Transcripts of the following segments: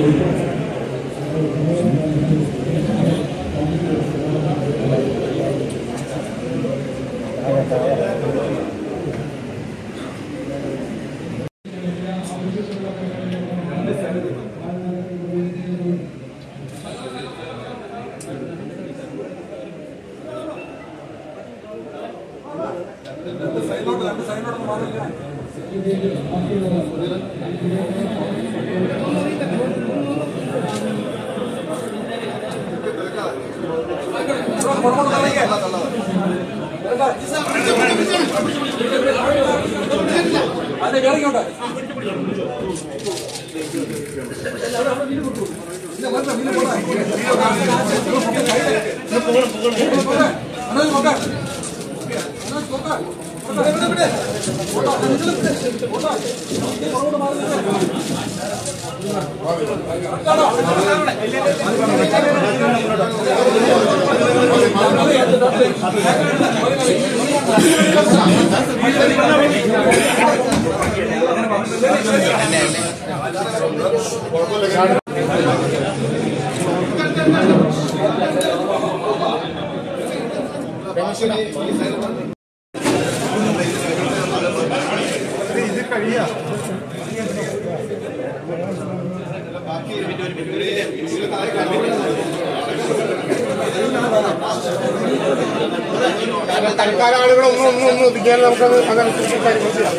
തൽക്കാലം ആളുകൾ ഒന്നും ഒന്നും ഒന്നും ഒതുക്കിയാൽ നമുക്കത് അതനുസരിച്ച് കാര്യങ്ങൾ ചെയ്യാം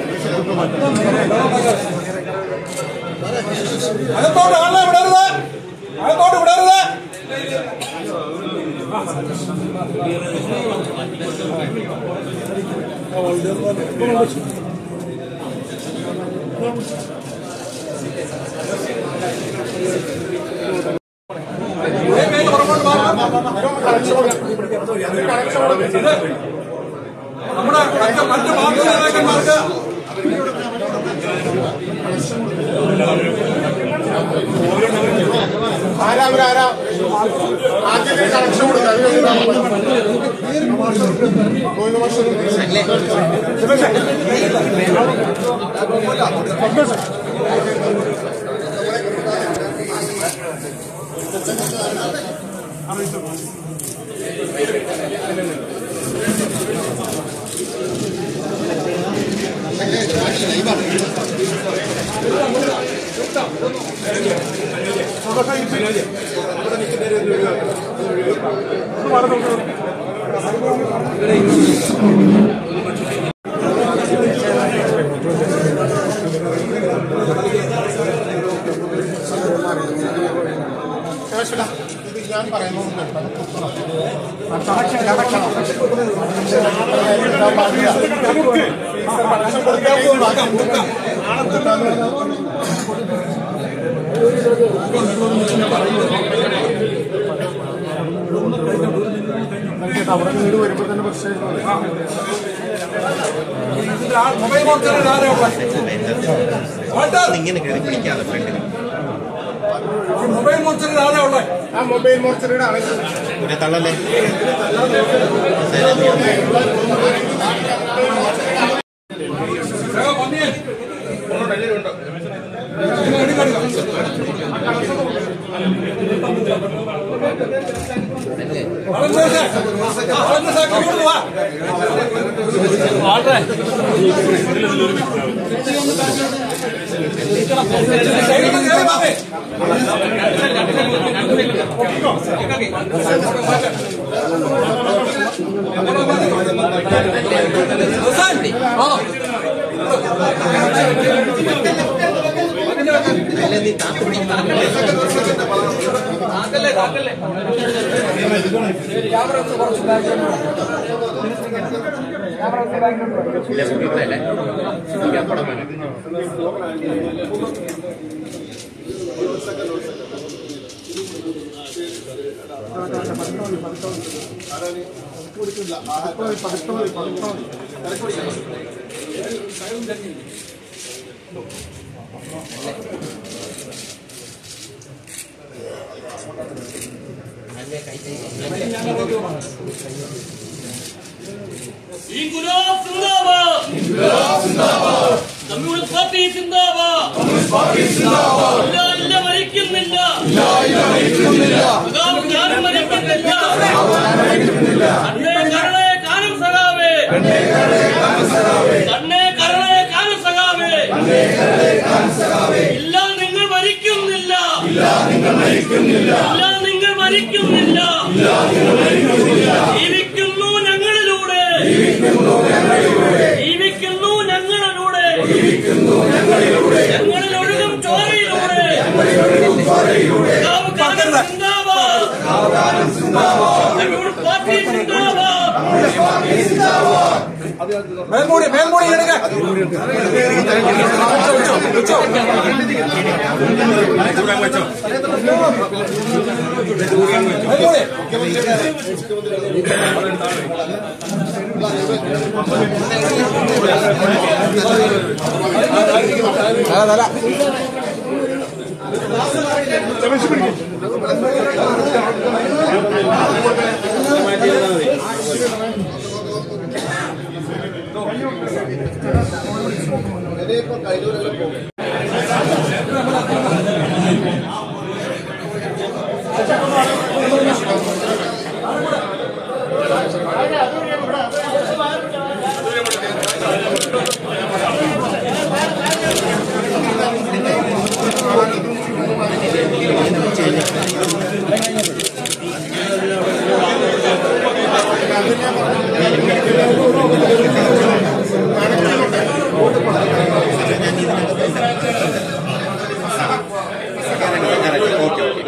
അകത്തോട്ട് ആളെ വിടരുത് അകത്തോട്ട് വിടരുത് വേഗം പുറകോട്ട് മാറണം. നമ്മുടെ മറ്റ് മറ്റ് പാർട്ടി നേതാക്കന്മാർക്ക് ആരാ അവരാരാ ആദ്യം കണക്ഷൻ കൊടുക്കുക അത് കഴിഞ്ഞ് ഗോവിന്ദ മാസ്റ്റർ കേശവ, ഇത് ഞാൻ പറയുന്നത് കണക്ഷൻ കണക്ഷൻ അവിടെ വീട് വരുമ്പോൾ തന്നെ പ്രശ്നം ഇതിന്റെ ആ മൊബൈൽ മോർച്ചറിൽ ആരാ ഉള്ളത്? വാൾട്ടർ, ഇങ്ങനെ കയറി പിടിക്കാതെ ഫ്രണ്ടിൽ ഈ മൊബൈൽ മോർച്ചറിൽ ആരാ ഉള്ളത്? ആ മൊബൈൽ മോർച്ചറിയുടെ ആളെ ഒരു തള്ളല്ലേ വേഗം വന്നേ. ഇങ്ങ് എടുക്ക്, എടുക്ക്. വളർന്നേശ്, വളർന്നേശ്, ഇങ്ങോട്ട് വാ. സൈഡിൽ നിന്ന് കയറി വാ. ഹുസൈൻ, ആ. ഇൻകുലാബ് സിന്ദാബാദ് കമ്മ്യൂണിസ്റ്റ് പാർട്ടി സിന്ദാബാദ് ഇല്ല ഇല്ല മരിക്കും ഇല്ല നിങ്ങൾ മരിക്കുന്നില്ല ജീവിക്കുന്നു ഞങ്ങളിലൂടെ ജീവിക്കുന്നു ഞങ്ങളിലൂടെ ഞങ്ങളിൽ ഒഴുകും ചോരയിലൂടെ കാവ്കാലം സിന്ദാബാദ് ഞങ്ങളുടെ പാർട്ടി സിന്ദാബാദ് മേൽമൂടി മേൽമൂടി എടുക്ക മേൽമൂടി തല തല ഓക്കെ ഓക്കെ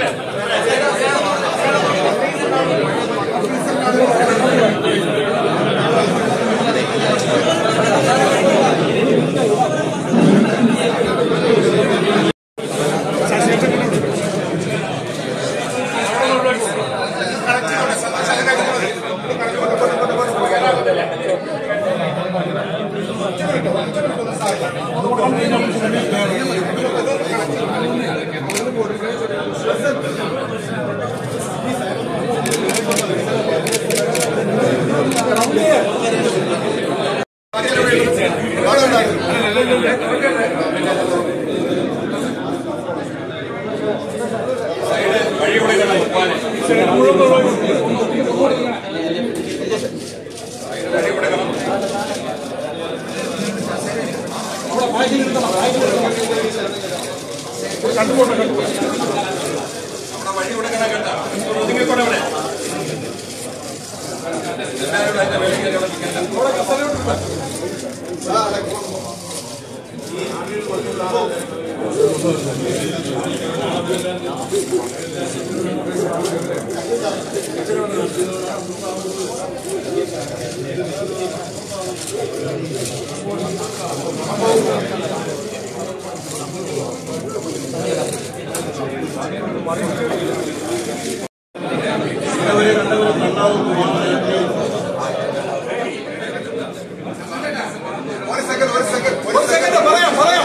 ഒരു സെക്കൻഡ് പറയാം പറയാം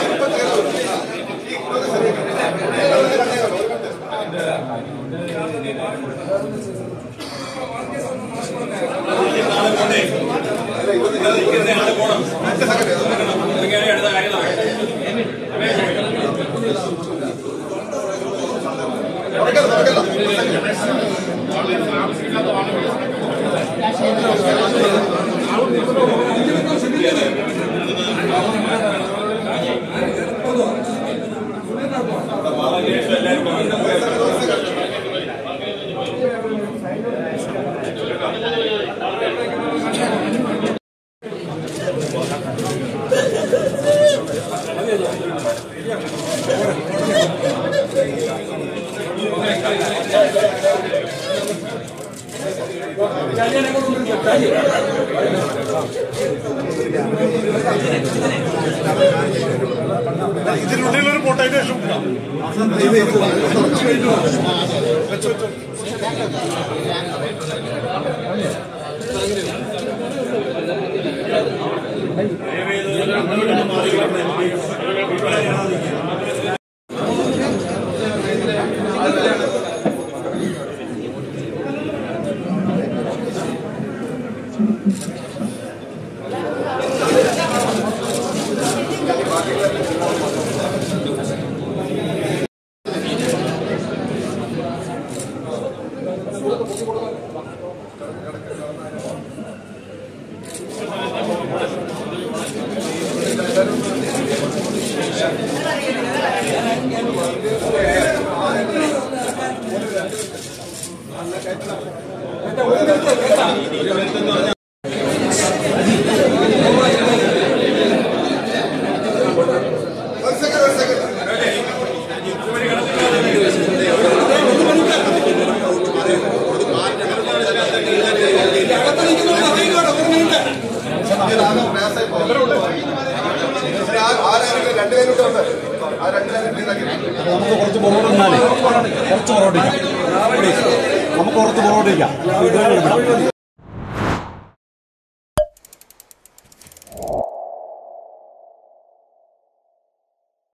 ഇതിനുള്ളിലൊരു ഫോട്ടോയുടെ ശേഷം ആ എന്റെ ഒരു മിനിറ്റ് കേട്ടാ അകത്ത് നിൽക്കുന്നവർ അറിയിക്കോട്ടെ ഒരു മിനിറ്റ് നമുക്ക് കുറച്ച് പുറകോട്ട് നിന്നാലേ കുറച്ച് പുറകോട്ടിരിക്കാം നമുക്ക് കുറച്ച് പുറകോട്ടിരിക്കാം